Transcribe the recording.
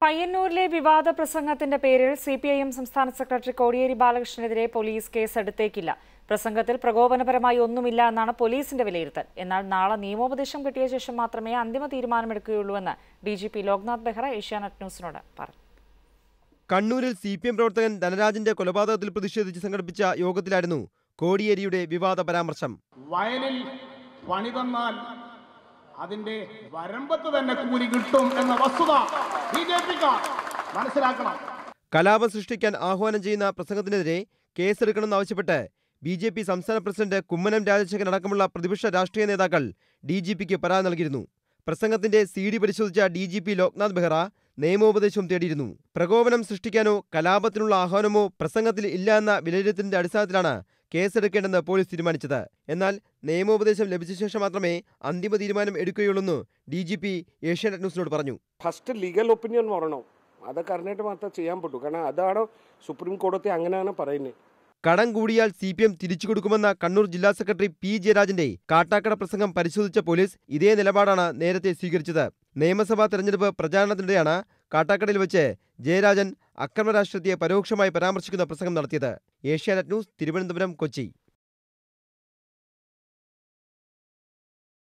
പയ്യന്നൂരിലെ വിവാദ പ്രസംഗത്തിന്റെ പേരിൽ സി പി ഐ എം സംസ്ഥാന സെക്രട്ടറി കോടിയേരി ബാലകൃഷ്ണനെതിരെ പോലീസ് കേസെടുത്തേക്കില്ല പ്രസംഗത്തിൽ പ്രകോപനപരമായി ഒന്നുമില്ല എന്നാണ് പോലീസിന്റെ വിലയിരുത്തൽ എന്നാൽ നാളെ നിയമോപദേശം കിട്ടിയ ശേഷം മാത്രമേ അന്തിമ തീരുമാനമെടുക്കുകയുള്ളൂവെന്ന് D G P Loknath Behera Asianet ന്യൂസിനോട് പറഞ്ഞു കണ്ണൂരിൽ സി പി എം പ്രവർത്തകൻ ധനരാജന്റെ കൊലപാതകത്തിൽ പ്രതിഷേധിച്ച് സംഘടിപ്പിച്ച യോഗത്തിലായിരുന്നു കോടിയേരിയുടെ വിവാദ പരാമർശം വയലിൽ പണി തന്നാൽ അതിന്റെ വരമ്പത്ത് തന്നെ കൂലി കിട്ടും എന്ന വസ്തുത ബി ജെ പിക്കാർ മനസ്സിലാക്കണം കലാപം സൃഷ്ടിക്കാൻ ആഹ്വാനം ചെയ്യുന്ന പ്രസംഗത്തിനെതിരെ കേസെടുക്കണമെന്നാവശ്യപ്പെട്ട് ബി ജെ പി സംസ്ഥാന പ്രസിഡന്റ് കുമ്മനം രാജശേഖരൻ അടക്കമുള്ള പ്രതിപക്ഷ രാഷ്ട്രീയ നേതാക്കൾ ഡി ജി പിക്ക് പരാതി നൽകിയിരുന്നു പ്രസംഗത്തിന്റെ സി ഡി പരിശോധിച്ച D G P Loknath Behera നിയമോപദേശവും തേടിയിരുന്നു പ്രകോപനം സൃഷ്ടിക്കാനോ കലാപത്തിനുള്ള ആഹ്വാനമോ പ്രസംഗത്തിൽ ഇല്ല എന്ന വിലയിരുത്തലിന്റെ അടിസ്ഥാനത്തിലാണ് കേസെടുക്കേണ്ടെന്ന് പോലീസ് തീരുമാനിച്ചത് എന്നാൽ നിയമോപദേശം ലഭിച്ച ശേഷം മാത്രമേ അന്തിമ തീരുമാനം എടുക്കുകയുള്ളൂന്ന് ഡി ജി പി ഏഷ്യാനെറ്റ് ന്യൂസിനോട് പറഞ്ഞു ഫസ്റ്റ് ലീഗൽ ഒപ്പീനിയൻ വരണം അതൊക്കെ അറിഞ്ഞിട്ട് മാത്രമേ ചെയ്യാൻ പറ്റൂ കാരണം അതാണ് സുപ്രീം കോടതി അങ്ങനെയാണ് പറയുന്നത് കടം കൂടിയാൽ സി പി എം തിരിച്ചു കൊടുക്കുമെന്ന കണ്ണൂർ ജില്ലാ സെക്രട്ടറി പി ജയരാജന്റെ കാട്ടാക്കട പ്രസംഗം പരിശോധിച്ച പോലീസ് ഇതേ നിലപാടാണ് നേരത്തെ സ്വീകരിച്ചത് നിയമസഭാ തെരഞ്ഞെടുപ്പ് പ്രചാരണത്തിനിടെയാണ് കാട്ടാക്കടയിൽ വെച്ച് ജയരാജൻ അക്രമ രാഷ്ട്രീയത്തെ പരോക്ഷമായി പരാമർശിക്കുന്ന പ്രസംഗം നടത്തിയത് ഏഷ്യാനെറ്റ് ന്യൂസ് തിരുവനന്തപുരം കൊച്ചി